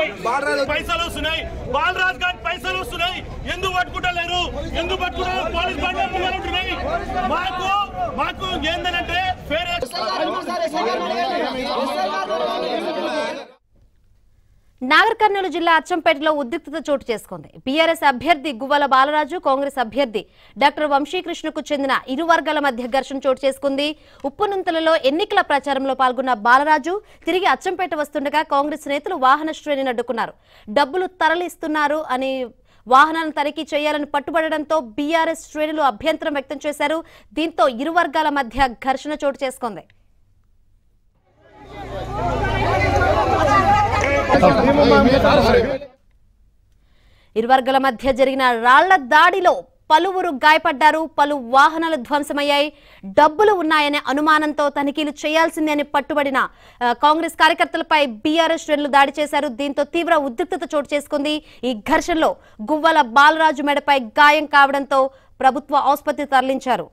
పైసలు వస్తున్నాయి బాలరాజ్ గారి పైసలు వస్తున్నాయి ఎందుకు పట్టుకుంటలేరు ఎందుకు పట్టుకుంటారు పోలీస్ బండి ముంగర ఉంటున్నాయి మాకు మాకు ఏందనంటే ఫేర్ నాగర్ కర్నూలు జిల్లా అచ్చంపేటలో ఉద్రిక్తత చోటు చేసుకుంది బీఆర్ఎస్ అభ్యర్థి గువ్వల బాలరాజు కాంగ్రెస్ అభ్యర్థి డాక్టర్ వంశీకృష్ణకు చెందిన ఇరు వర్గాల మధ్య ఘర్షణ చోటు చేసుకుంది ఉప్పునుంతలలో ఎన్నికల ప్రచారంలో పాల్గొన్న బాలరాజు తిరిగి అచ్చంపేట వస్తుండగా కాంగ్రెస్ నేతలు వాహన శ్రేణిని అడ్డుకున్నారు డబ్బులు తరలిస్తున్నారు అని వాహనాలను తనిఖీ చేయాలని పట్టుబడడంతో బీఆర్ఎస్ శ్రేణులు అభ్యంతరం వ్యక్తం చేశారు దీంతో ఇరు వర్గాల మధ్య ఘర్షణ చోటు చేసుకుంది ఇరు వర్గాల మధ్య జరిగిన రాళ్ల దాడిలో పలువురు గాయపడ్డారు పలు వాహనాలు ధ్వంసమయ్యాయి డబ్బులు ఉన్నాయనే అనుమానంతో తనిఖీలు చేయాల్సిందే అని పట్టుబడిన ఆ, కాంగ్రెస్ కార్యకర్తలపై బీఆర్ఎస్ శ్రేణులు దాడి చేశారు దీంతో తీవ్ర ఉద్రిక్తత చోటు చేసుకుంది ఈ ఘర్షణలో గువ్వల బాలరాజు మెడపై గాయం కావడంతో ప్రభుత్వ ఆసుపత్రి తరలించారు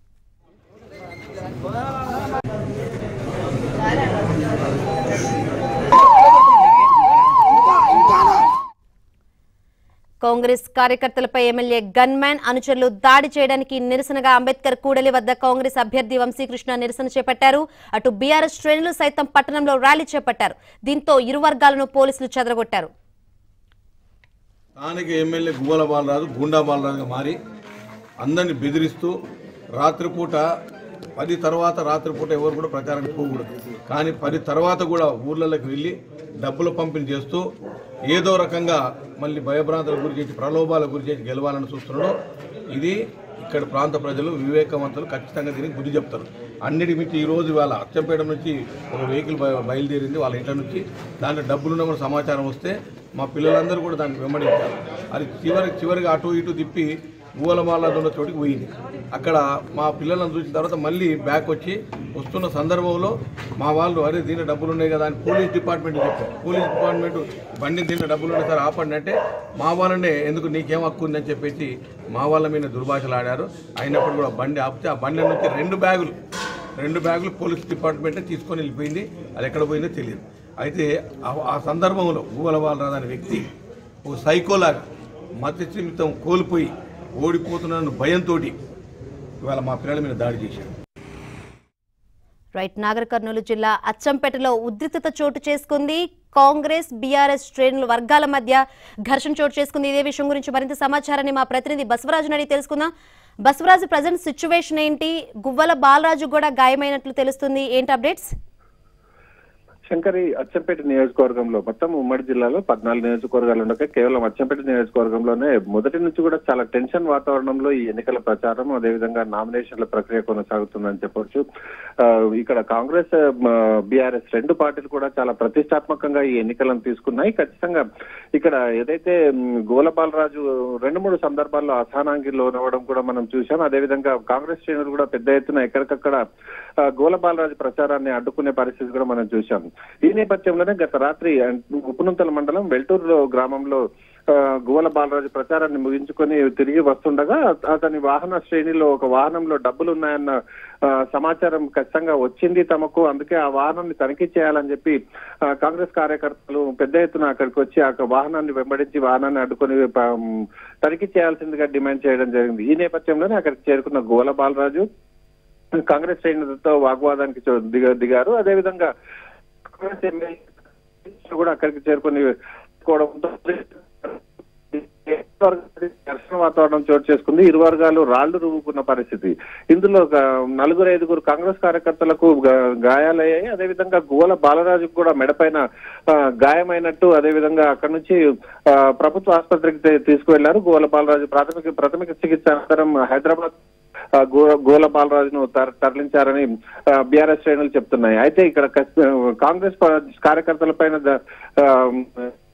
కాంగ్రెస్ కార్యకర్తలపై ఎమ్మెల్యే గన్మ్యాన్ అనుచరులు దాడి చేయడానికి నిరసనగా అంబేద్కర్ కూడలి వద్ద కాంగ్రెస్ అభ్యర్థి వంశీకృష్ణ నిరసన చేపట్టారు అటు బీఆర్ఎస్ శ్రేణులు సైతం పట్టణంలో ర్యాలీ చేపట్టారు దీంతో ఇరు వర్గాలను పోలీసులు చెదరగొట్టారు స్థానిక ఎమ్మెల్యే గువ్వల బాలరాజు గూండా బాలరాజుగా మారి అందరిని బెదిరిస్తూ రాత్రిపూట పది తర్వాత రాత్రిపూట ఎవరు కూడా ప్రచారానికి పోకూడదు కానీ పది తర్వాత కూడా ఊర్లలోకి వెళ్ళి డబ్బులు పంపిణీ చేస్తూ ఏదో రకంగా మళ్ళీ భయభ్రాంతులకు గురి చేసి ప్రలోభాలకు గురి చేసి గెలవాలని చూస్తున్నాడు ఇది ఇక్కడ ప్రాంత ప్రజలు వివేకవంతులు ఖచ్చితంగా దీనికి బుద్ధి చెప్తారు అన్నిటి మించి ఈ రోజు వాళ్ళ అచ్చంపేట నుంచి ఒక వెహికల్ బయ- బయలుదేరింది వాళ్ళ ఇంట్లో నుంచి దాంట్లో డబ్బులున్న సమాచారం వస్తే మా పిల్లలందరూ కూడా దాన్ని వెంబడించారు అది చివరి చివరిగా అటు ఇటు తిప్పి ఊలమాల ఉన్న చోటికి పోయింది అక్కడ మా పిల్లలను చూసిన తర్వాత మళ్ళీ బ్యాక్ వచ్చి వస్తున్న సందర్భంలో మా వాళ్ళు అరే దీని డబ్బులు ఉన్నాయి కదా అని పోలీస్ డిపార్ట్మెంట్ చెప్పారు పోలీస్ డిపార్ట్మెంట్ బండి దీంట్లో డబ్బులు ఉన్నాయి సార్ ఆపండి అంటే మా వాళ్ళనే ఎందుకు నీకేం హక్కు ఉందని చెప్పేసి మా వాళ్ళ మీద దుర్భాషలు ఆడారు అయినప్పుడు కూడా బండి ఆపితే ఆ బండి నుంచి రెండు బ్యాగులు రెండు బ్యాగులు పోలీస్ డిపార్ట్మెంట్ తీసుకొని వెళ్ళిపోయింది అది ఎక్కడ పోయిందో తెలియదు అయితే ఆ- ఆ సందర్భంలో ఊగల బాలరాజు అనే వ్యక్తి ఒక సైకోలాగా మధ్య నిమిత్తం కోల్పోయి ఓడిపోతున్నాను భయంతో ఇవాళ మా పిల్లల మీద దాడి చేశారు రైట్ నాగర్ కర్నూలు జిల్లా అచ్చంపేటలో ఉద్రిక్తత చోటు చేసుకుంది కాంగ్రెస్ బీఆర్ఎస్ శ్రేణుల వర్గాల మధ్య ఘర్షణ చోటు చేసుకుంది ఇదే విషయం గురించి మరింత సమాచారాన్ని మా ప్రతినిధి బసవరాజు అడిగి తెలుసుకుందాం బసవరాజు ప్రజెంట్ సిచ్యువేషన్ ఏంటి గువ్వల బాలరాజు కూడా గాయమైనట్లు తెలుస్తుంది ఏంటి అప్డేట్స్ శంకరి అచ్చంపేట నియోజకవర్గంలో మొత్తం ఉమ్మడి జిల్లాలో పద్నాలుగు నియోజకవర్గాలు ఉండగా కేవలం అచ్చంపేట నియోజకవర్గంలోనే మొదటి నుంచి కూడా చాలా టెన్షన్ వాతావరణంలో ఈ ఎన్నికల ప్రచారం అదేవిధంగా నామినేషన్ల ప్రక్రియ కొనసాగుతుందని చెప్పొచ్చు ఆ, ఇక్కడ కాంగ్రెస్ బీఆర్ఎస్ రెండు పార్టీలు కూడా చాలా ప్రతిష్టాత్మకంగా ఈ ఎన్నికలను తీసుకున్నాయి ఖచ్చితంగా ఇక్కడ ఏదైతే మ్, గోలబాలరాజు రెండు మూడు సందర్భాల్లో అసహనానికి లోనవ్వడం కూడా మనం చూసాం అదేవిధంగా కాంగ్రెస్ శ్రేణులు కూడా పెద్ద ఎత్తున ఎక్కడికక్కడ ఆ, గోలబాలరాజు ప్రచారాన్ని అడ్డుకునే పరిస్థితి కూడా మనం చూసాం ఈ నేపథ్యంలోనే గత రాత్రి ఉపనుంతల మండలం వెల్టూరు గ్రామంలో ఆ, గువ్వల బాలరాజు ప్రచారాన్ని ముగించుకొని తిరిగి వస్తుండగా అతని వాహన శ్రేణిలో ఒక వాహనంలో డబ్బులు ఉన్నాయన్న ఆ, సమాచారం ఖచ్చితంగా వచ్చింది తమకు అందుకే ఆ వాహనాన్ని తనిఖీ చేయాలని చెప్పి ఆ, కాంగ్రెస్ కార్యకర్తలు పెద్ద ఎత్తున అక్కడికి వచ్చి ఆ వాహనాన్ని వెంబడించి వాహనాన్ని అడ్డుకొని ప- తనిఖీ చేయాల్సిందిగా డిమాండ్ చేయడం జరిగింది ఈ నేపథ్యంలోనే అక్కడికి చేరుకున్న గోల బాలరాజు కాంగ్రెస్ శ్రేణులతో వాగ్వాదానికి చో- దిగ దిగారు అదేవిధంగా కాంగ్రెస్ ఎమ్మెల్యే కూడా అక్కడికి చేరుకొని కోవడంతో ఘర్షణ వాతావరణం చోటు చేసుకుంది ఇరు వర్గాలు రాళ్లు రువ్వుకున్న పరిస్థితి ఇందులో ఒక నలుగురు ఐదుగురు కాంగ్రెస్ కార్యకర్తలకు గా- గాయాలయ్యాయి అదేవిధంగా గువ్వల బాలరాజుకు కూడా మెడపైన ఆ, గాయమైనట్టు అదేవిధంగా అక్కడి నుంచి ఆ, ప్రభుత్వ ఆసుపత్రికి తీ- తీసుకువెళ్లారు గువ్వల బాలరాజు ప్రాథమిక ప్రాథమిక చికిత్స అనంతరం హైదరాబాద్ ఆ, గో- గోల బాలరాజును తర- తరలించారని బీఆర్ఎస్ శ్రేణులు చెప్తున్నాయి అయితే ఇక్కడ కస్- కాంగ్రెస్ ప- కార్యకర్తల పైన ద- ఆ,